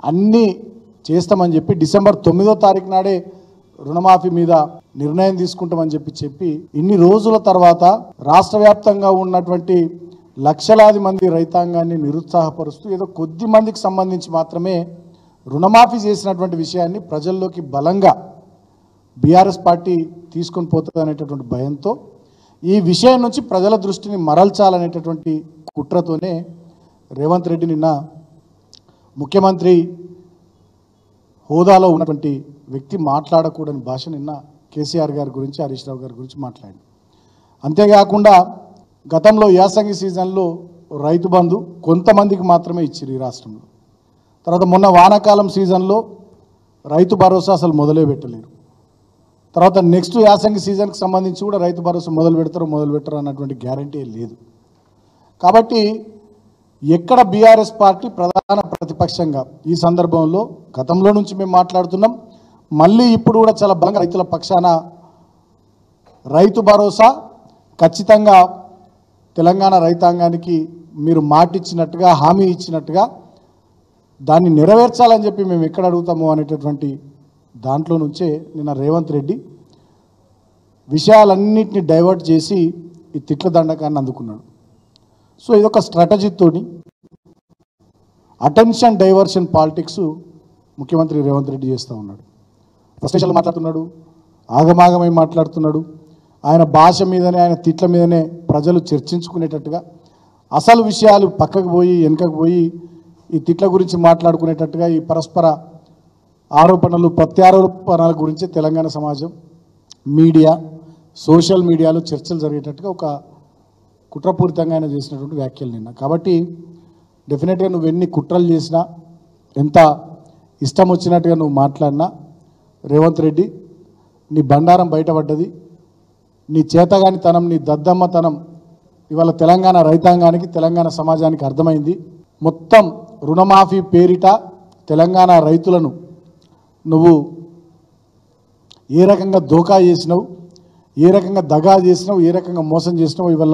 అన్నీ చేస్తామని చెప్పి డిసెంబర్ తొమ్మిదో తారీఖు నాడే రుణమాఫీ మీద నిర్ణయం తీసుకుంటామని చెప్పి చెప్పి ఇన్ని రోజుల తర్వాత రాష్ట్ర వ్యాప్తంగా ఉన్నటువంటి లక్షలాది మంది రైతాంగాన్ని నిరుత్సాహపరుస్తూ ఏదో కొద్ది మందికి సంబంధించి మాత్రమే రుణమాఫీ చేసినటువంటి విషయాన్ని ప్రజల్లోకి బలంగా బీఆర్ఎస్ పార్టీ తీసుకొని పోతుంది అనేటటువంటి భయంతో ఈ విషయం నుంచి ప్రజల దృష్టిని మరల్చాలనేటటువంటి కుట్రతోనే రేవంత్ రెడ్డి నిన్న ముఖ్యమంత్రి హోదాలో ఉన్నటువంటి వ్యక్తి మాట్లాడకూడని భాష నిన్న కేసీఆర్ గారి గురించి హరీష్ రావు గారి గురించి మాట్లాడి అంతేకాకుండా గతంలో యాసంగి సీజన్లో రైతు బంధు కొంతమందికి మాత్రమే ఇచ్చారు ఈ రాష్ట్రంలో తర్వాత మొన్న వానాకాలం సీజన్లో రైతు భరోసా అసలు మొదలే పెట్టలేరు తర్వాత నెక్స్ట్ యాసంగి సీజన్కి సంబంధించి కూడా రైతు భరోసా మొదలు పెడతారో మొదలు పెట్టరు అన్నటువంటి గ్యారంటీ లేదు కాబట్టి ఎక్కడ బీఆర్ఎస్ పార్టీ ప్రధాన ప్రతిపక్షంగా ఈ సందర్భంలో గతంలో నుంచి మేము మాట్లాడుతున్నాం మళ్ళీ ఇప్పుడు కూడా చాలా బలంగా రైతుల పక్షాన రైతు భరోసా ఖచ్చితంగా తెలంగాణ రైతాంగానికి మీరు మాటిచ్చినట్టుగా హామీ ఇచ్చినట్టుగా దాన్ని నెరవేర్చాలని చెప్పి మేము ఎక్కడ అడుగుతాము అనేటటువంటి దాంట్లో నుంచే నిన్న రేవంత్ రెడ్డి విషయాలన్నింటినీ డైవర్ట్ చేసి ఈ తిట్ల దండకాన్ని అందుకున్నాడు సో ఇదొక స్ట్రాటజీతోని అటెన్షన్ డైవర్షన్ పాలిటిక్స్ ముఖ్యమంత్రి రేవంత్ రెడ్డి చేస్తూ ఉన్నాడు ఫ్రస్ట్రేషన్లో మాట్లాడుతున్నాడు ఆగమాగమై మాట్లాడుతున్నాడు ఆయన భాష మీదనే ఆయన తిట్ల మీదనే ప్రజలు చర్చించుకునేటట్టుగా అసలు విషయాలు పక్కకు పోయి వెనుకకు పోయి ఈ తిట్ల గురించి మాట్లాడుకునేటట్టుగా ఈ పరస్పర ఆరోపణలు ప్రత్యారోపణల గురించి తెలంగాణ సమాజం మీడియా సోషల్ మీడియాలో చర్చలు జరిగేటట్టుగా ఒక కుట్రపూరితంగా ఆయన చేసినటువంటి వ్యాఖ్యలు నిన్న కాబట్టి డెఫినెట్గా నువ్వు ఎన్ని కుట్రలు చేసినా ఎంత ఇష్టం వచ్చినట్టుగా నువ్వు మాట్లాడినా రేవంత్ రెడ్డి నీ బండారం బయటపడ్డది నీ చేతగానితనం నీ దద్దమ్మతనం ఇవాళ తెలంగాణ రైతాంగానికి తెలంగాణ సమాజానికి అర్థమైంది మొత్తం రుణమాఫీ పేరిట తెలంగాణ రైతులను నువ్వు ఏ రకంగా దోకా చేసినావు ఏ రకంగా దగా చేసినావు ఏ రకంగా మోసం చేసినావు ఇవల్ల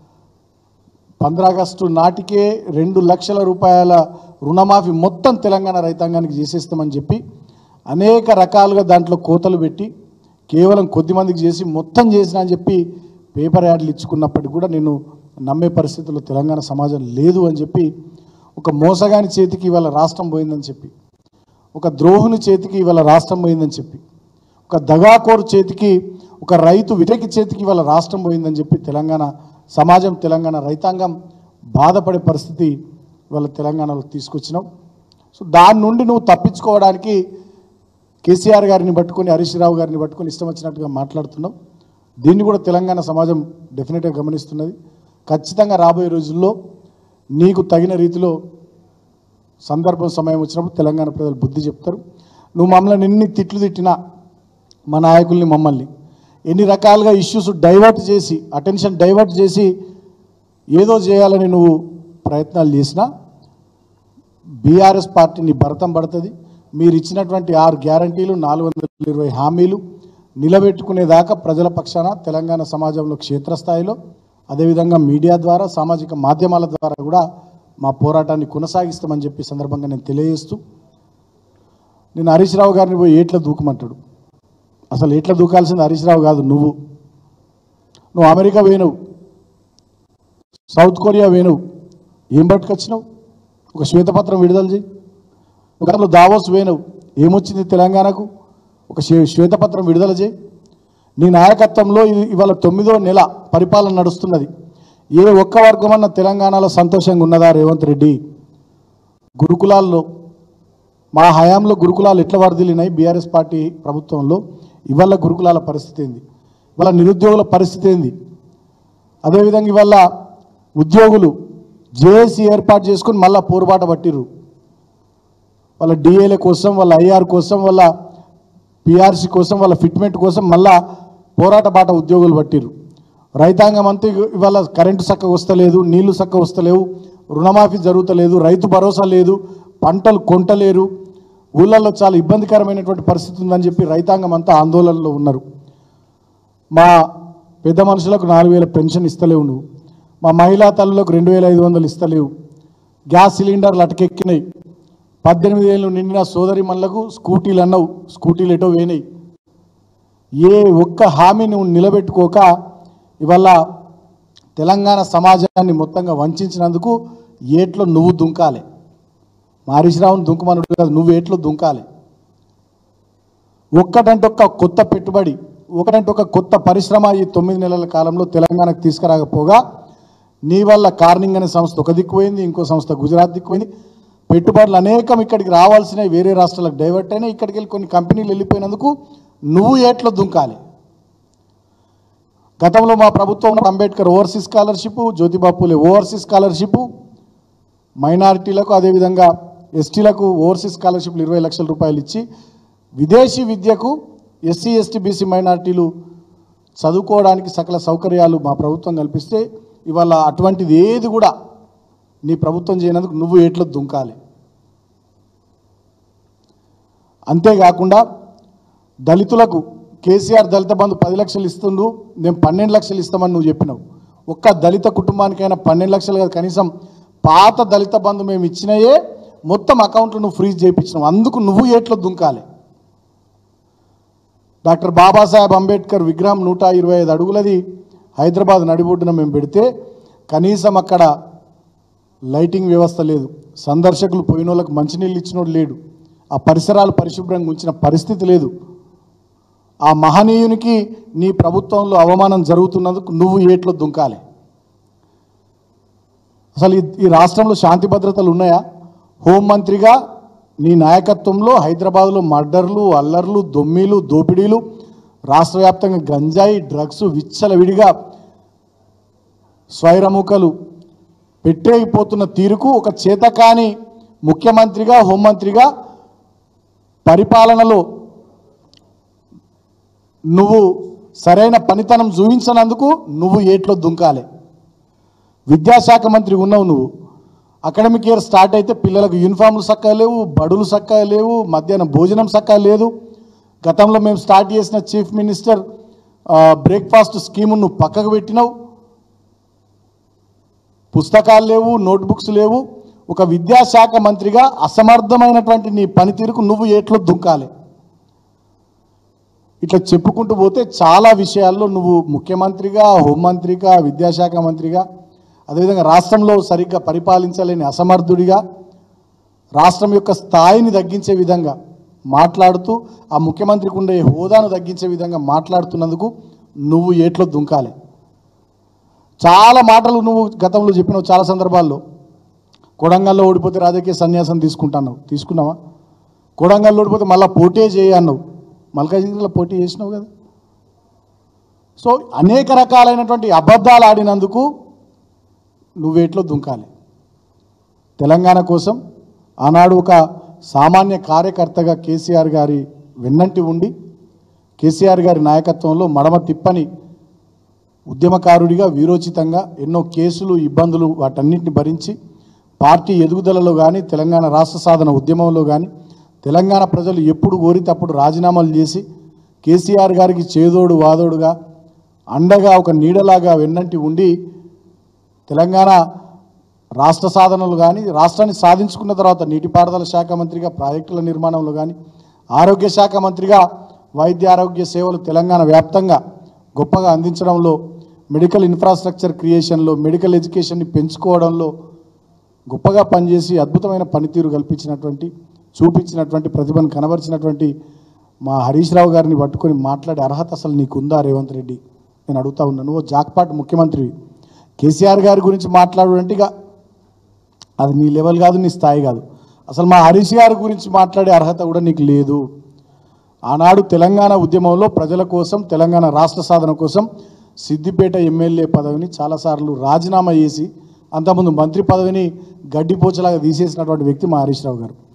పంద్ర ఆగస్టు నాటికే రెండు లక్షల రూపాయల రుణమాఫీ మొత్తం తెలంగాణ రైతాంగానికి చేసేస్తామని చెప్పి అనేక రకాలుగా దాంట్లో కోతలు పెట్టి కేవలం కొద్ది మందికి చేసి మొత్తం చేసిన అని చెప్పి పేపర్ యాడ్లు ఇచ్చుకున్నప్పటికీ కూడా నేను నమ్మే పరిస్థితుల్లో తెలంగాణ సమాజం లేదు అని చెప్పి ఒక మోసగాని చేతికి ఇవాళ రాష్ట్రం పోయిందని చెప్పి ఒక ద్రోహుని చేతికి ఇవాళ రాష్ట్రం పోయిందని చెప్పి ఒక దగాకోరు చేతికి ఒక రైతు విటకి చేతికి ఇవాళ రాష్ట్రం పోయిందని చెప్పి తెలంగాణ సమాజం తెలంగాణ రైతాంగం బాధపడే పరిస్థితి ఇవాళ తెలంగాణలో తీసుకొచ్చినావు సో దాని నుండి నువ్వు తప్పించుకోవడానికి కేసీఆర్ గారిని పట్టుకొని హరీష్ రావు గారిని పట్టుకొని ఇష్టం వచ్చినట్టుగా మాట్లాడుతున్నావు దీన్ని కూడా తెలంగాణ సమాజం డెఫినెట్గా గమనిస్తున్నది ఖచ్చితంగా రాబోయే రోజుల్లో నీకు తగిన రీతిలో సందర్భం సమయం వచ్చినప్పుడు తెలంగాణ ప్రజలు బుద్ధి చెప్తారు నువ్వు మమ్మల్ని ఎన్ని తిట్లు తిట్టినా మా నాయకుల్ని మమ్మల్ని ఎన్ని రకాలుగా ఇష్యూస్ డైవర్ట్ చేసి అటెన్షన్ డైవర్ట్ చేసి ఏదో చేయాలని నువ్వు ప్రయత్నాలు చేసినా బీఆర్ఎస్ పార్టీని భరతం పడుతుంది మీరు ఇచ్చినటువంటి ఆరు గ్యారంటీలు నాలుగు వందల ఇరవై హామీలు నిలబెట్టుకునేదాకా ప్రజల పక్షాన తెలంగాణ సమాజంలో క్షేత్రస్థాయిలో అదేవిధంగా మీడియా ద్వారా సామాజిక మాధ్యమాల ద్వారా కూడా మా పోరాటాన్ని కొనసాగిస్తామని చెప్పి సందర్భంగా నేను తెలియజేస్తూ నేను హరీష్ రావు గారిని పోయి ఏట్ల దూకమంటాడు అసలు ఏట్ల దూకాల్సింది హరీష్ రావు కాదు నువ్వు నువ్వు అమెరికా పోయినవు సౌత్ కొరియా పోయినవు ఏం పట్టుకొచ్చినావు ఒక శ్వేతపత్రం విడుదల చేయి ఒక గతంలో దావోస్ పోయినవు ఏమొచ్చింది తెలంగాణకు ఒక శ్వే- శ్వేతపత్రం విడుదల చేయి నీ నాయకత్వంలో ఇది ఇవాళ తొమ్మిదో నెల పరిపాలన నడుస్తున్నది ఏ ఒక్క వర్గమన్న తెలంగాణలో సంతోషంగా ఉన్నదా రేవంత్ రెడ్డి గురుకులాల్లో మా హయాంలో గురుకులాలు ఎట్లా వరదిలినాయి బీఆర్ఎస్ పార్టీ ప్రభుత్వంలో ఇవాళ గురుకులాల పరిస్థితి ఏంది ఇవాళ నిరుద్యోగుల పరిస్థితి ఏంది అదేవిధంగా ఇవాళ ఉద్యోగులు జేఏసీ ఏర్పాటు చేసుకుని మళ్ళా పోరుబాట పట్టిర్రు వాళ్ళ డిఏల కోసం వాళ్ళ ఐఆర్ కోసం వాళ్ళ పిఆర్సీ కోసం వాళ్ళ ఫిట్మెంట్ కోసం మళ్ళా పోరాట బాట ఉద్యోగులు పట్టిర్రు రైతాంగం అంతా ఇగ- ఇవాళ కరెంటు చక్కగా వస్తలేదు నీళ్లు చక్కగా వస్తలేవు రుణమాఫీ జరుగుతలేదు రైతు భరోసా లేదు పంటలు కొంటలేరు ఊళ్ళల్లో చాలా ఇబ్బందికరమైనటువంటి పరిస్థితి ఉందని చెప్పి రైతాంగం అంతా ఆందోళనలో ఉన్నారు మా పెద్ద మనుషులకు నాలుగు వేల పెన్షన్ ఇస్తలేవు నువ్వు మా మహిళా తల్లులకు రెండు వేల ఐదు వందలు ఇస్తలేవు గ్యాస్ సిలిండర్లు అటకెక్కినాయి పద్దెనిమిది ఏళ్ళు నిండిన సోదరి మళ్ళకు స్కూటీలు అన్నావు స్కూటీలు ఎటో వేనాయి ఏ ఒక్క హామీ నువ్వు నిలబెట్టుకోక ఇవాళ తెలంగాణ సమాజాన్ని మొత్తంగా వంచినందుకు ఏట్లో నువ్వు దుంకాలి మారీశ్రావుని దుంకమనుడు కాదు నువ్వు ఏట్లో దుంకాలి ఒక్కటంటే ఒక్క కొత్త పెట్టుబడి ఒకటంటే ఒక కొత్త పరిశ్రమ ఈ తొమ్మిది నెలల కాలంలో తెలంగాణకు తీసుకురాకపోగా నీ వల్ల కార్నింగ్ అనే సంస్థ ఒక దిక్కు పోయింది ఇంకో సంస్థ గుజరాత్ దిక్కు పోయింది పెట్టుబడులు అనేకం ఇక్కడికి రావాల్సినవి వేరే రాష్ట్రాలకు డైవర్ట్ అయినా ఇక్కడికి వెళ్ళి కొన్ని కంపెనీలు వెళ్ళిపోయినందుకు నువ్వు ఏట్లో దుంకాలి గతంలో మా ప్రభుత్వం ఉన్నప్పుడు Ambedkar overseas scholarship Jyotiba Phule overseas scholarship మైనారిటీలకు అదేవిధంగా ఎస్టీలకు ఓవర్సీస్ స్కాలర్షిప్లు ఇరవై లక్షల రూపాయలు ఇచ్చి విదేశీ విద్యకు ఎస్సీ ఎస్టీ బీసీ మైనారిటీలు చదువుకోవడానికి సకల సౌకర్యాలు మా ప్రభుత్వం కల్పిస్తే ఇవాళ అటువంటిది ఏది కూడా నీ ప్రభుత్వం చేయనందుకు నువ్వు ఏట్లో దుంకాలి అంతేకాకుండా దళితులకు కేసీఆర్ దళిత బంధు పది లక్షలు ఇస్తుండు నేను పన్నెండు లక్షలు ఇస్తామని నువ్వు చెప్పినావు ఒక్క దళిత కుటుంబానికైనా పన్నెండు లక్షలు కాదు కనీసం పాత దళిత బంధు మేము ఇచ్చినయే మొత్తం అకౌంట్లు నువ్వు ఫ్రీజ్ చేయించినావు అందుకు నువ్వు ఏట్లో దుంకాలి డాక్టర్ బాబాసాహెబ్ అంబేద్కర్ విగ్రహం నూట ఇరవై ఐదు అడుగులది హైదరాబాద్ నడిబొడ్డున మేము పెడితే కనీసం అక్కడ లైటింగ్ వ్యవస్థ లేదు సందర్శకులు పోయిన వాళ్ళకి మంచినీళ్ళు ఇచ్చినోడు లేడు ఆ పరిసరాలు పరిశుభ్రంగా ఉంచిన పరిస్థితి లేదు ఆ మహనీయునికి నీ ప్రభుత్వంలో అవమానం జరుగుతున్నందుకు నువ్వు ఏట్లో దుంకాలి అసలు ఈ- ఈ రాష్ట్రంలో శాంతి భద్రతలు ఉన్నాయా హోంమంత్రిగా నీ నాయకత్వంలో హైదరాబాద్లో మర్డర్లు అల్లర్లు దొమ్మిలు దోపిడీలు రాష్ట్ర వ్యాప్తంగా గంజాయి డ్రగ్స్ విచ్చలవిడిగా స్వైరముకలు పెట్టేగిపోతున్న తీరుకు ఒక చేతకాని ముఖ్యమంత్రిగా హోంమంత్రిగా పరిపాలనలో నువ్వు సరైన పనితనం చూపించనందుకు నువ్వు ఏట్లో దుంకాలి విద్యాశాఖ మంత్రి ఉన్నావు నువ్వు అకాడమిక్ ఇయర్ స్టార్ట్ అయితే పిల్లలకు యూనిఫామ్లు చక్కగా లేవు బడులు చక్కగా లేవు మధ్యాహ్నం భోజనం చక్కగా లేదు గతంలో మేము స్టార్ట్ చేసిన చీఫ్ మినిస్టర్ బ్రేక్ఫాస్ట్ స్కీమ్ నువ్వు పక్కకు పెట్టినావు పుస్తకాలు లేవు నోట్బుక్స్ లేవు ఒక విద్యాశాఖ మంత్రిగా అసమర్థమైనటువంటి నీ పనితీరుకు నువ్వు ఏట్లో దుంకాలి ఇట్లా చెప్పుకుంటూ పోతే చాలా విషయాల్లో నువ్వు ముఖ్యమంత్రిగా హోంమంత్రిగా విద్యాశాఖ మంత్రిగా అదేవిధంగా రాష్ట్రంలో సరిగ్గా పరిపాలించలేని అసమర్థుడిగా రాష్ట్రం యొక్క స్థాయిని తగ్గించే విధంగా మాట్లాడుతూ ఆ ముఖ్యమంత్రికి ఉండే హోదాను తగ్గించే విధంగా మాట్లాడుతున్నందుకు నువ్వు ఏట్లో దుంకాలి చాలా మాటలు నువ్వు గతంలో చెప్పినావు చాలా సందర్భాల్లో కొడంగల్లో ఓడిపోతే రాజకీయ సన్యాసం తీసుకుంటున్నావు తీసుకున్నావా కొడంగల్లో ఓడిపోతే మళ్ళీ పోటీ చేయి అన్నావు మల్కాజిగిరిలో పోటీ చేసినావు కదా సో అనేక రకాలైనటువంటి అబద్ధాలు ఆడినందుకు నువ్వేట్లో దుంకాలి తెలంగాణ కోసం ఆనాడు ఒక సామాన్య కార్యకర్తగా కేసీఆర్ గారి వెన్నంటి ఉండి కేసీఆర్ గారి నాయకత్వంలో మడమ తిప్పని ఉద్యమకారుడిగా వీరోచితంగా ఎన్నో కేసులు ఇబ్బందులు వాటన్నిటిని భరించి పార్టీ ఎదుగుదలలో కానీ తెలంగాణ రాష్ట్ర సాధన ఉద్యమంలో కానీ తెలంగాణ ప్రజలు ఎప్పుడు కోరితే అప్పుడు రాజీనామాలు చేసి కేసీఆర్ గారికి చేదోడు వాదోడుగా అండగా ఒక నీడలాగా వెన్నంటి ఉండి తెలంగాణ రాష్ట్ర సాధనలు కానీ రాష్ట్రాన్ని సాధించుకున్న తర్వాత నీటిపారుదల శాఖ మంత్రిగా ప్రాజెక్టుల నిర్మాణంలో కానీ ఆరోగ్య శాఖ మంత్రిగా వైద్య ఆరోగ్య సేవలు తెలంగాణ వ్యాప్తంగా గొప్పగా అందించడంలో మెడికల్ ఇన్ఫ్రాస్ట్రక్చర్ క్రియేషన్లో మెడికల్ ఎడ్యుకేషన్ని పెంచుకోవడంలో గొప్పగా పనిచేసి అద్భుతమైన పనితీరు కల్పించినటువంటి చూపించినటువంటి ప్రతిభను కనబరిచినటువంటి మా హరీష్ రావు గారిని పట్టుకొని మాట్లాడే అర్హత అసలు నీకుందా రేవంత్ రెడ్డి నేను అడుగుతా ఉన్నాను నువ్వు జాక్పాట్ ముఖ్యమంత్రివి కేసీఆర్ గారి గురించి మాట్లాడు అంటే ఇక అది నీ లెవెల్ కాదు నీ స్థాయి కాదు అసలు మా హరీష్ గారి గురించి మాట్లాడే అర్హత కూడా నీకు లేదు ఆనాడు తెలంగాణ ఉద్యమంలో ప్రజల కోసం తెలంగాణ రాష్ట్ర సాధన కోసం సిద్దిపేట ఎమ్మెల్యే పదవిని చాలాసార్లు రాజీనామా చేసి అంతకుముందు మంత్రి పదవిని గడ్డిపోచలాగా తీసేసినటువంటి వ్యక్తి మా హరీష్ రావు గారు